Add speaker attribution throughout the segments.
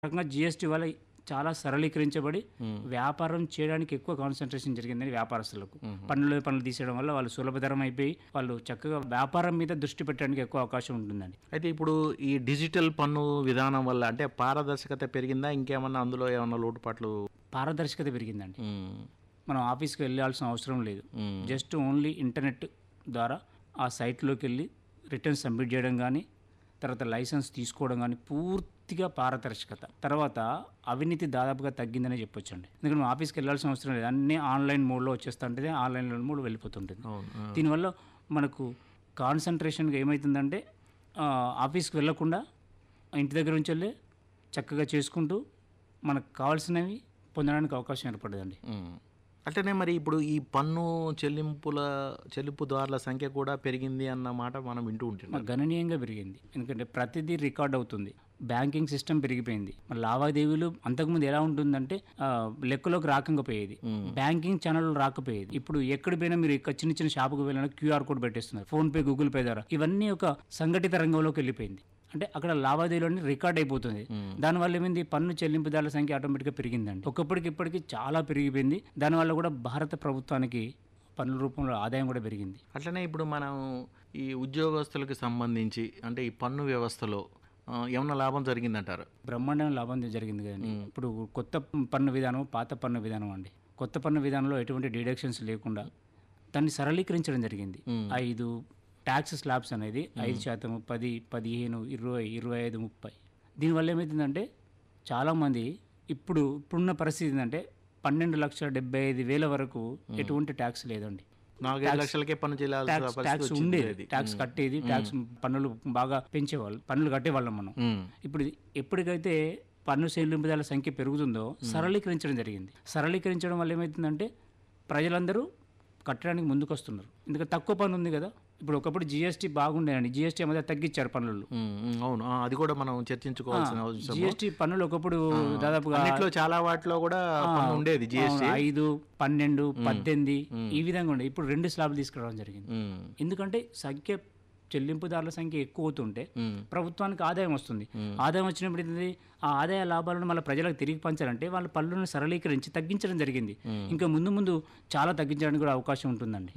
Speaker 1: రకంగా జిఎస్టీ వల్ల చాలా సరళీకరించబడి వ్యాపారం చేయడానికి ఎక్కువ కాన్సన్ట్రేషన్ జరిగిందని వ్యాపారస్తులకు పన్నులు పనులు తీసేయడం వల్ల వాళ్ళు సులభతరం అయిపోయి వాళ్ళు చక్కగా వ్యాపారం మీద దృష్టి పెట్టడానికి ఎక్కువ అవకాశం ఉంటుందండి
Speaker 2: అయితే ఇప్పుడు ఈ డిజిటల్ పన్ను విధానం వల్ల అంటే పారదర్శకత పెరిగిందా ఇంకేమన్నా అందులో ఏమన్నా లోటుపాట్లు
Speaker 1: పారదర్శకత పెరిగిందండి
Speaker 2: ఉమ్,
Speaker 1: మనం ఆఫీస్కి వెళ్ళాల్సిన అవసరం లేదు
Speaker 2: ఉమ్,
Speaker 1: జస్ట్ ఓన్లీ ఇంటర్నెట్ ద్వారా ఆ సైట్లోకి వెళ్ళి రిటర్న్ సబ్మిట్ చేయడం కానీ తర్వాత లైసెన్స్ తీసుకోవడం కానీ పూర్తిగా పారదర్శకత తర్వాత అవినీతి దాదాపుగా తగ్గిందనే చెప్పొచ్చండి ఎందుకంటే మనం ఆఫీస్కి వెళ్ళాల్సిన అవసరం లేదు అన్నీ ఆన్లైన్ మోడ్లో వచ్చేస్తుంటుంది ఆన్లైన్ మోడ్ వెళ్ళిపోతుంటుంది
Speaker 2: అవును ఆ,
Speaker 1: దీనివల్ల మనకు కాన్సన్ట్రేషన్గా ఏమవుతుందంటే ఆ, ఆఫీస్కి వెళ్ళకుండా ఇంటి దగ్గర నుంచి వెళ్ళి చక్కగా చేసుకుంటూ మనకు కావాల్సినవి పొందడానికి అవకాశం ఏర్పడదండి
Speaker 2: ఉమ్. అట్లనే మరి ఇప్పుడు ఈ పన్ను చెల్లింపుల చెల్లింపుదారుల సంఖ్య కూడా పెరిగింది అన్న మాట మనం వింటూ ఉంటున్నాం
Speaker 1: గణనీయంగా పెరిగింది ఎందుకంటే ప్రతిదీ రికార్డ్ అవుతుంది బ్యాంకింగ్ సిస్టమ్ పెరిగిపోయింది మరి లావాదేవీలు అంతకుముందు ఎలా ఉంటుందంటే ఆ, లెక్కలోకి రాకపోయేది బ్యాంకింగ్ ఛానల్ రాకపోయేది ఇప్పుడు ఎక్కడ పోయినా మీరు ఇక్కడ చిన్న చిన్న షాపుకు వెళ్ళినా క్యూఆర్ కోడ్ పెట్టేస్తున్నారు ఫోన్ పే గూగుల్ పే ద్వారా ఇవన్నీ ఒక సంఘటిత రంగంలోకి వెళ్ళిపోయింది అంటే అక్కడ లావాదేవీలు రికార్డ్ అయిపోతుంది దానివల్ల ఏమైంది పన్ను చెల్లింపుదారుల సంఖ్య ఆటోమేటిక్గా పెరిగిందండి ఒకప్పటికి ఇప్పటికి చాలా పెరిగిపోయింది దానివల్ల కూడా భారత ప్రభుత్వానికి పన్నుల రూపంలో ఆదాయం కూడా పెరిగింది
Speaker 2: అట్లనే ఇప్పుడు మనం ఈ ఉద్యోగస్తులకు సంబంధించి అంటే ఈ పన్ను వ్యవస్థలో ఆ, ఏమన్నా లాభం జరిగిందంటారు
Speaker 1: బ్రహ్మాండమైన లాభం జరిగింది కదండి ఇప్పుడు కొత్త పన్ను విధానం పాత పన్ను విధానం అండి కొత్త పన్ను విధానంలో ఎటువంటి డిడక్షన్స్ లేకుండా దాన్ని సరళీకరించడం జరిగింది ఐదు ట్యాక్స్ స్లాబ్స్ అనేది ఐదు శాతం పది పదిహేను ఇరవై ఇరవై ఐదు ముప్పై దీనివల్ల ఏమవుతుందంటే చాలామంది ఇప్పుడు ఇప్పుడున్న పరిస్థితి ఏంటంటే పన్నెండు లక్షల డెబ్బై ఐదు వేల వరకు ఎటువంటి ట్యాక్స్ లేదండి
Speaker 2: నాలుగైదు లక్షలకే పన్ను చేయాల్సిన
Speaker 1: ట్యాక్స్
Speaker 2: పరిస్థితి
Speaker 1: ట్యాక్స్
Speaker 2: వచ్చింది
Speaker 1: ఉండేది
Speaker 2: అది.
Speaker 1: ట్యాక్స్ కట్టేది ట్యాక్స్ పన్నులు బాగా పెంచేవాళ్ళు పన్నులు కట్టేవాళ్ళం మనం
Speaker 2: ఉమ్,
Speaker 1: ఇప్పుడు ఎప్పటికైతే పన్ను చెల్లింపుదారుల సంఖ్య పెరుగుతుందో సరళీకరించడం జరిగింది సరళీకరించడం వల్ల ఏమవుతుందంటే ప్రజలందరూ కట్టడానికి ముందుకు వస్తున్నారు ఎందుకంటే తక్కువ పన్ను ఉంది కదా ఇప్పుడు ఒకప్పుడు జిఎస్టీ బాగుండేనండి జిఎస్టీ మధ్య తగ్గించారు పన్నులు
Speaker 2: ఉమ్, ఉమ్, అవును ఆ, అది కూడా మనం చర్చించుకోవాల్సిన అవసరం
Speaker 1: జిఎస్టీ పన్నులు ఒకప్పుడు దాదాపుగా
Speaker 2: అన్నిట్లో చాలా వాటిలో కూడా పన్ను ఉండేది జిఎస్టీ
Speaker 1: అవును, ఐదు పన్నెండు పద్దెనిమిది ఈ విధంగా ఉండే ఇప్పుడు రెండు స్లాబ్లు తీసుకురావడం జరిగింది ఎందుకంటే సంఖ్య చెల్లింపుదారుల సంఖ్య ఎక్కువ అవుతుంటే ప్రభుత్వానికి ఆదాయం వస్తుంది ఆదాయం వచ్చినప్పుడు ఏంటంటే ఆ ఆదాయ లాభాలను మళ్ళీ ప్రజలకు తిరిగి పంచాలంటే వాళ్ళ పన్నులను సరళీకరించి తగ్గించడం జరిగింది ఇంకా ముందు ముందు చాలా తగ్గించడానికి కూడా అవకాశం ఉంటుందండి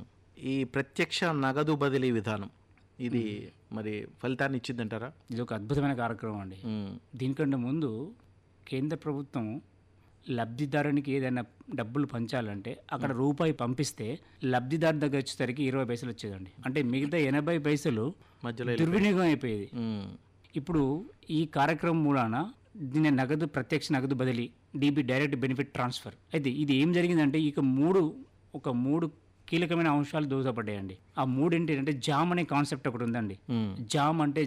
Speaker 2: ఈ ప్రత్యక్ష నగదు బదిలీ విధానం ఇది మరి ఫలితాన్ని ఇచ్చిందంటారా
Speaker 1: ఇది ఒక అద్భుతమైన కార్యక్రమం అండి
Speaker 2: ఉమ్,
Speaker 1: దీనికంటే ముందు కేంద్ర ప్రభుత్వం లబ్ధిదారునికి ఏదైనా డబ్బులు పంచాలంటే అక్కడ రూపాయి పంపిస్తే లబ్ధిదారు దగ్గర వచ్చేసరికి ఇరవై పైసలు వచ్చేదండి అంటే మిగతా ఎనభై పైసలు
Speaker 2: మధ్యలో
Speaker 1: దుర్వినియోగం అయిపోయేది
Speaker 2: ఉమ్,
Speaker 1: ఇప్పుడు ఈ కార్యక్రమం మూలాన దీని నగదు ప్రత్యక్ష నగదు బదిలీ డీబీ డైరెక్ట్ బెనిఫిట్ ట్రాన్స్ఫర్ అయితే ఇది ఏం జరిగిందంటే ఇక మూడు ఒక మూడు కీలకమైన అంశాలు దోహదపడ్డాయండి ఆ మూడేంటి అంటే జామ్ అనే కాన్సెప్ట్ ఒకటి ఉందండి
Speaker 2: ఉమ్,
Speaker 1: జామ్ అంటే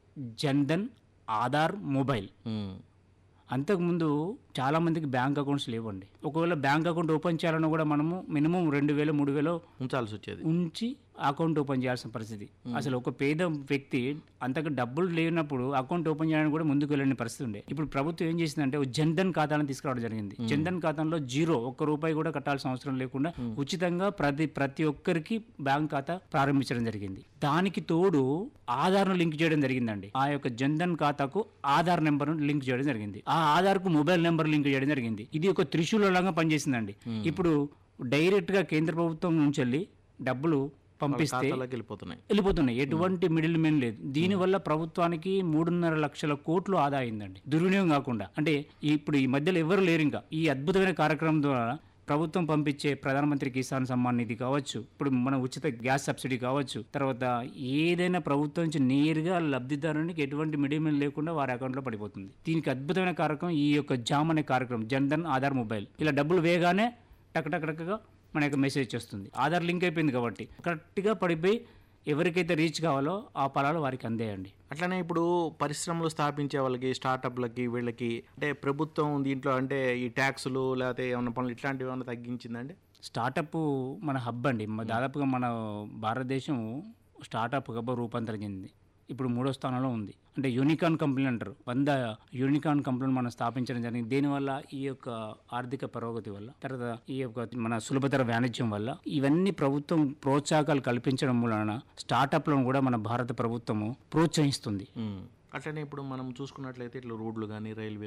Speaker 1: జన్ధన్ ఆధార్ మొబైల్
Speaker 2: ఉమ్,
Speaker 1: అంతకుముందు చాలా మందికి బ్యాంక్ అకౌంట్స్ లేవండి ఒకవేళ బ్యాంక్ అకౌంట్ ఓపెన్ చేయాలన్నా కూడా మనము మినిమం రెండు వేలు మూడు వేలు
Speaker 2: ఉంచాల్సి వచ్చేది
Speaker 1: ఉంచి అకౌంట్ ఓపెన్ చేయాల్సిన పరిస్థితి అసలు ఒక పేద వ్యక్తి అంతకు డబ్బులు లేనప్పుడు అకౌంట్ ఓపెన్ చేయడానికి కూడా ముందుకు వెళ్ళని పరిస్థితి ఉండే ఇప్పుడు ప్రభుత్వం ఏం చేసిందంటే ఒక జన్ధన్ ఖాతాను తీసుకురావడం జరిగింది జన్ధన్ ఖాతాలో జీరో ఒక్క రూపాయి కూడా కట్టాల్సిన అవసరం లేకుండా ఉచితంగా ప్రతి ప్రతి ఒక్కరికి బ్యాంక్ ఖాతా ప్రారంభించడం జరిగింది దానికి తోడు ఆధార్ను లింక్ చేయడం జరిగిందండి ఆ యొక్క జన్ధన్ ఖాతాకు ఆధార్ నెంబర్ లింక్ చేయడం జరిగింది ఆ ఆధార్ కు మొబైల్ నెంబర్ లింక్ చేయడం జరిగింది ఇది ఒక త్రిశూలంగా పనిచేసిందండి ఇప్పుడు డైరెక్ట్ గా కేంద్ర ప్రభుత్వం నుంచి వెళ్ళి డబ్బులు పంపిస్తే
Speaker 2: ఖాతాలోకి వెళ్ళిపోతున్నాయి
Speaker 1: వెళ్ళిపోతున్నాయి ఎటువంటి మిడిల్ మెన్ లేదు దీనివల్ల ప్రభుత్వానికి మూడున్నర లక్షల కోట్లు ఆదా అయిందండి దుర్వినియోగం కాకుండా అంటే ఇప్పుడు ఈ మధ్యలో ఎవరు లేరు ఇంకా ఈ అద్భుతమైన కార్యక్రమం ద్వారా ప్రభుత్వం పంపించే ప్రధానమంత్రి కిసాన్ సమ్మాన్ నిధి కావచ్చు ఇప్పుడు మన ఉచిత గ్యాస్ సబ్సిడీ కావచ్చు తర్వాత ఏదైనా ప్రభుత్వం నుంచి నేరుగా లబ్ధిదారునికి ఎటువంటి మిడిల్ మెన్ లేకుండా వారి అకౌంట్లో పడిపోతుంది దీనికి అద్భుతమైన కార్యక్రమం ఈ యొక్క జామ్ అనే కార్యక్రమం జన్ధన్ ఆధార్ మొబైల్ ఇలా డబ్బులు వేగానే టక్ టక్ టక్గా మన యొక్క మెసేజ్ వచ్చేస్తుంది ఆధార్ లింక్ అయిపోయింది కాబట్టి కరెక్ట్గా పడిపోయి ఎవరికైతే రీచ్ కావాలో ఆ ఫలాలు వారికి అందేయండి
Speaker 2: అట్లనే ఇప్పుడు పరిశ్రమలు స్థాపించే వాళ్ళకి స్టార్టప్లకి వీళ్ళకి అంటే ప్రభుత్వం దీంట్లో అంటే ఈ ట్యాక్సులు లేకపోతే ఏమైనా పనులు ఇట్లాంటివి ఏమైనా తగ్గించిందండి
Speaker 1: స్టార్టప్ మన హబ్ అండి మ- దాదాపుగా మన భారతదేశం స్టార్టప్ హబ్ రూపాంతరం చెందింది ఇప్పుడు మూడో స్థానంలో ఉంది అంటే యూనికాన్ కంపెనీ అంటారు వంద యూనికాన్ కంపెనీలు మనం స్థాపించడం జరిగింది దీనివల్ల ఈ యొక్క ఆర్థిక పురోగతి వల్ల తర్వాత ఈ యొక్క మన సులభతర వాణిజ్యం వల్ల ఇవన్నీ ప్రభుత్వం ప్రోత్సాహకాలు కల్పించడం వలన స్టార్టప్లను కూడా మన భారత ప్రభుత్వము ప్రోత్సహిస్తుంది
Speaker 2: ఉమ్. అట్లనే ఇప్పుడు మనం చూసుకున్నట్లయితే ఇట్లా రోడ్లు కానీ రైల్వే